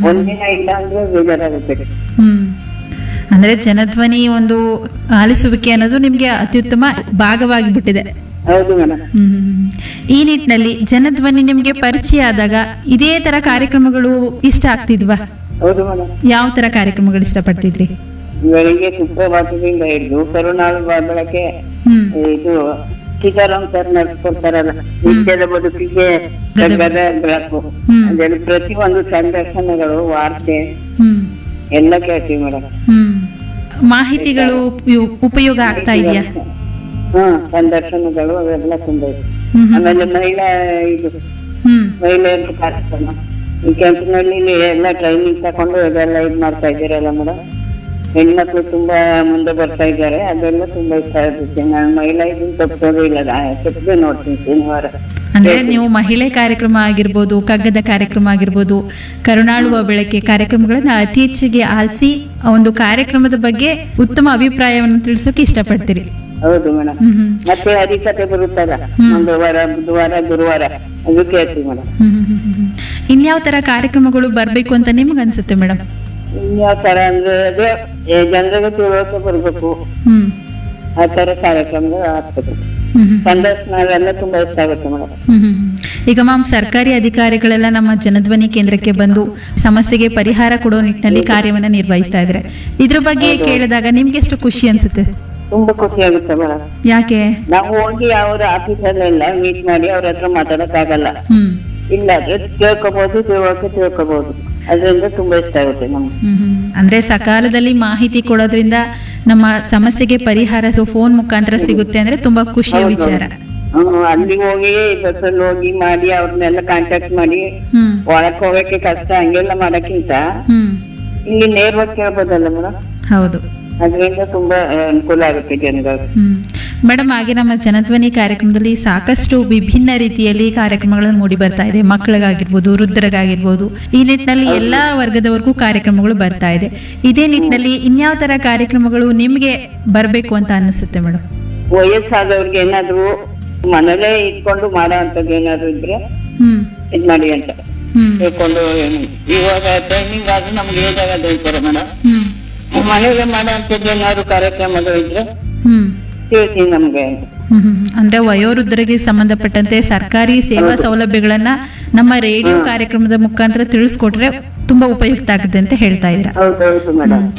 ಒಂದಿನ ಇಲ್ಲ ಅಂದ್ರೆ ಬೇಜಾರಾಗುತ್ತೆ ಹ್ಮ್ ಅಂದ್ರೆ ಜನಧ್ವನಿ ಒಂದು ಆಲಿಸುವಿಕೆ ಅನ್ನೋದು ನಿಮ್ಗೆ ಅತ್ಯುತ್ತಮ ಭಾಗವಾಗಿ ಬಿಟ್ಟಿದೆ ಹೌದು ಮೇಡಮ್ ಹ್ಮ್. ಈ ನಿಟ್ಟಿನಲ್ಲಿ ಜನಧ್ವನಿ ನಿಮ್ಗೆ ಪರಿಚಯ ಆದಾಗ ಇದೇ ತರ ಕಾರ್ಯಕ್ರಮಗಳು ಇಷ್ಟ ಆಗ್ತಿದ್ವಾ ಹೌದು ಮೇಡಮ್ ಯಾವ ತರ ಕಾರ್ಯಕ್ರಮಗಳು ಇಷ್ಟಪಡ್ತಿದ್ರಿ ಬೆಳಿಗ್ಗೆ ಸುಪ್ರಭಾತದಿಂದ ಹಿಡಿದು ಕರುನಾಳು ಬೆಳಗ್ಗೆ ಹ್ಮ್ ಇದು ಸೀತಾರಾಮ್ ಸರ್ ನಡೆಸ್ಕೊಡ್ತಾರಲ್ಲ ನಿತ್ಯದ ಬದುಕಿಗೆ ಕಗ್ಗದ ಬೆಳಕು ಹ್ಮ್. ಅದರಲ್ಲಿ ಪ್ರತಿಯೊಂದು ಸಂದರ್ಶನಗಳು ವಾರ್ತೆ ಹ್ಮ್ ಎಲ್ಲ ಕೇಳ್ತೀವಿ ಮೇಡಮ್ ಹ್ಮ್ ಮಾಹಿತಿಗಳು ಉಪಯೋ- ಉಪಯೋಗ ಆಗ್ತಾ ಇದೆಯಾ ಹ್ಮ್ ಸಂದರ್ಶನಗಳು ಅವೆಲ್ಲ ತುಂಬಾ ಇದೆ. ಹ್ಮ್ ಹ್ಮ್. ಆಮೇಲೆ ಮಹಿಳಾ ಇದು ಹ್ಮ್ ಮಹಿಳೆಯರ ಕಾರ್ಯಕ್ರಮ ಈ ಕೆಂಪಿನಲ್ಲಿ ಎಲ್ಲ ಟ್ರೈನಿಂಗ್ ತಕೊಂಡು ಇದೆಲ್ಲ ಇದ್ ಮಾಡ್ತಾ ಇದ್ದೀರಲ್ಲ ಮೇಡಮ್ ಹೆಣ್ಮಕ್ಳು ತುಂಬಾ ಮುಂದೆ ಬರ್ತಾ ಇದ್ದಾರೆ ಅದೆಲ್ಲ ತುಂಬಾ ಇಷ್ಟ ಆಗುತ್ತೆ ನಾನು ಮಹಿಳಾ ಇದನ್ನ ತಪ್ಪೋದು ಇಲ್ಲ ತಪ್ಪದೆ ನೋಡ್ತೀನಿ ಶನಿವಾರ ಅಂದ್ರೆ ನೀವು ಮಹಿಳೆ ಕಾರ್ಯಕ್ರಮ ಆಗಿರ್ಬೋದು ಕಗ್ಗದ ಕಾರ್ಯಕ್ರಮ ಆಗಿರ್ಬೋದು ಕರುಣಾಳುವ ಬೆಳಕೆ ಕಾರ್ಯಕ್ರಮಗಳನ್ನ ಅತಿ ಹೆಚ್ಚಿಗೆ ಆಲಿಸಿ ಆ ಒಂದು ಕಾರ್ಯಕ್ರಮದ ಬಗ್ಗೆ ಉತ್ತಮ ಅಭಿಪ್ರಾಯವನ್ನು ತಿಳಿಸೋಕೆ ಇಷ್ಟಪಡ್ತೀರಿ ಹೌದು ಮೇಡಮ್ ಹ್ಮ್ ಹ್ಮ್. ಮತ್ತೆ ಹರಿಕತೆ ಬರುತ್ತಲ್ಲ ಹ್ಮ್. ಮಂಗಳವಾರ ಬುಧವಾರ ಗುರುವಾರ ಅದು ಕೇಳ್ತೀವಿ ಮೇಡಮ್ ಹ್ಮ್ ಹ್ಮ್ ಹ್ಮ್ ಹ್ಮ್. ಇನ್ಯಾವ ತರ ಕಾರ್ಯಕ್ರಮಗಳು ಬರ್ಬೇಕು ಅಂತ ನಿಮ್ಗೆ ಅನ್ಸುತ್ತೆ ಮೇಡಮ್ ಇನ್ಯಾವ ತರ ಅಂದ್ರೆ ಅದೇ ಏ, ಜನರಿಗೆ ತಿಳುವಳಿಕೆ ಬರ್ಬೇಕು ಹ್ಮ್ ಆ ತರ ಕಾರ್ಯಕ್ರಮಗಳು ಆಗ್ಬೇಕು ಹ್ಮ್ ಹ್ಮ್. ಸಂದರ್ಶನ ಅವೆಲ್ಲ ತುಂಬಾ ಇಷ್ಟ ಆಗುತ್ತೆ ಮೇಡಮ್ ಹ್ಮ್ ಹ್ಮ್ ಹ್ಮ್. ಈಗ ಮ್ಯಾಮ್ ಸರ್ಕಾರಿ ಅಧಿಕಾರಿಗಳೆಲ್ಲ ನಮ್ಮ ಜನಧ್ವನಿ ಕೇಂದ್ರಕ್ಕೆ ಬಂದು ಸಮಸ್ಯೆಗೆ ಪರಿಹಾರ ಕೊಡೋ ನಿಟ್ಟಿನಲ್ಲಿ ಕಾರ್ಯವನ್ನ ನಿರ್ವಹಿಸ್ತಾ ಇದ್ದಾರೆ ಇದ್ರ ಬಗ್ಗೆ ಕೇಳಿದಾಗ ನಿಮ್ಗೆ ಎಷ್ಟು ಖುಷಿ ಅನ್ಸುತ್ತೆ ತುಂಬಾ ಖುಷಿ ಆಗುತ್ತೆ ಮೇಡಮ್ ಯಾಕೆ ನಾವು ಹೋಗಿ ಅವ್ರ ಆಫೀಸಲ್ಲೆಲ್ಲ ಮೀಟ್ ಮಾಡಿ ಅವ್ರ ಹತ್ರ ಮಾತಾಡಕ್ ಆಗಲ್ಲ ಹ್ಮ್ ಇಲ್ಲ ಆದ್ರೆ ತಿಳ್ಕೊಬಹುದು ತಿಳುವಳಿಕೆ ತಿಳ್ಕೊಬಹುದು ಅದರಿಂದ ತುಂಬಾ ಇಷ್ಟ ಆಗುತ್ತೆ ನಮ್ಗೆ ಹ್ಮ್ ಹ್ಮ್. ಅಂದ್ರೆ ಸಕಾಲದಲ್ಲಿ ಮಾಹಿತಿ ಕೊಡೋದ್ರಿಂದ ನಮ್ಮ ಸಮಸ್ಯೆಗೆ ಪರಿಹಾರ ಫೋನ್ ಮುಖಾಂತರ ಸಿಗುತ್ತೆ ಅಂದ್ರೆ ತುಂಬಾ ಖುಷಿಯ ವಿಚಾರ ಹ್ಮ್, ಅಲ್ಲಿ ಹೋಗಿ ಬಸ್ಸಲ್ಲಿ ಹೋಗಿ ಮಾಡಿ ಅವ್ರನ್ನೆಲ್ಲ ಕಾಂಟ್ಯಾಕ್ಟ್ ಮಾಡಿ ಹ್ಮ್ ಒಳಕ್ ಹೋಗಕ್ಕೆ ಕಷ್ಟ ಹಂಗೆಲ್ಲ ಮಾಡಕ್ಕಿಂತ ಹ್ಮ್ ಇಲ್ಲಿ ನೇರವಾಗಿ ಕೇಳ್ಬೋದಲ್ಲ ಮೇಡಮ್ ಹೌದು ಅದರಿಂದ ತುಂಬಾ ಆ, ಅನುಕೂಲ ಆಗುತ್ತೆ ಜನಗಳಿಗೆ ಹ್ಮ್ ಮೇಡಮ್ ಹಾಗೆ ನಮ್ಮ ಜನಧ್ವನಿ ಕಾರ್ಯಕ್ರಮದಲ್ಲಿ ಸಾಕಷ್ಟು ವಿಭಿನ್ನ ರೀತಿಯಲ್ಲಿ ಕಾರ್ಯಕ್ರಮಗಳನ್ನು ಮೂಡಿ ಬರ್ತಾ ಇದೆ ಮಕ್ಕಳಿಗಾಗಿರ್ಬೋದು ವೃದ್ಧರಿಗಾಗಿರ್ಬೋದು ಈ ನಿಟ್ಟಿನಲ್ಲಿ ಎಲ್ಲಾ ವರ್ಗದವರೆಗೂ ಕಾರ್ಯಕ್ರಮಗಳು ಬರ್ತಾ ಇದೆ ಇದೇ ನಿಟ್ಟಿನಲ್ಲಿ ಇನ್ಯಾವ ತರ ಕಾರ್ಯಕ್ರಮಗಳು ನಿಮ್ಗೆ ಬರಬೇಕು ಅಂತ ಅನಿಸುತ್ತೆ ಮೇಡಮ್ ವಯಸ್ಸಾದವ್ರಿಗೆ ಏನಾದ್ರು ಮನೇಲೇ ಇಟ್ಕೊಂಡು ಮಾಡೋ ಅಂತದ್ದು ಏನಾದ್ರು ಇದ್ರೆ ಹ್ಮ್ ಇದ್ ಮಾಡಿ ಅಂತ ಹ್ಮ್ ತಿಳ್ಕೊಂಡು ಏನು ಇವಾಗ ಟ್ರೈನಿಂಗ್ ಆದ್ರೂ ನಮ್ಗೆ ಏಜ್ ಆಗೋದು ಹೇಳ್ತಾರೆ ಮೇಡಮ್ ಹ್ಮ್ ಮನೇಲೆ ಮಾಡೋ ಅಂತದ್ದು ಏನಾದ್ರು ಕಾರ್ಯಕ್ರಮಗಳು ಇದ್ರೆ ಹ್ಮ್ ತಿಳಿಸಿ ನಮ್ಗೆ ಅಂತ ಹ್ಮ್ ಹ್ಮ್. ಅಂದ್ರೆ ವಯೋವೃದ್ಧರಿಗೆ ಸಂಬಂಧಪಟ್ಟಂತೆ ಸರ್ಕಾರಿ ಸೇವಾ ಸೌಲಭ್ಯಗಳನ್ನ ನಮ್ಮ ರೇಡಿಯೋ ಕಾರ್ಯಕ್ರಮದ ಮುಖಾಂತರ ತಿಳಿಸ್ಕೊಟ್ರೆ ತುಂಬಾ ಉಪಯುಕ್ತ ಆಗುತ್ತೆ ಅಂತ ಹೇಳ್ತಾ ಇದ್ದೀರಾ ಹೌದೌದು ಮೇಡಮ್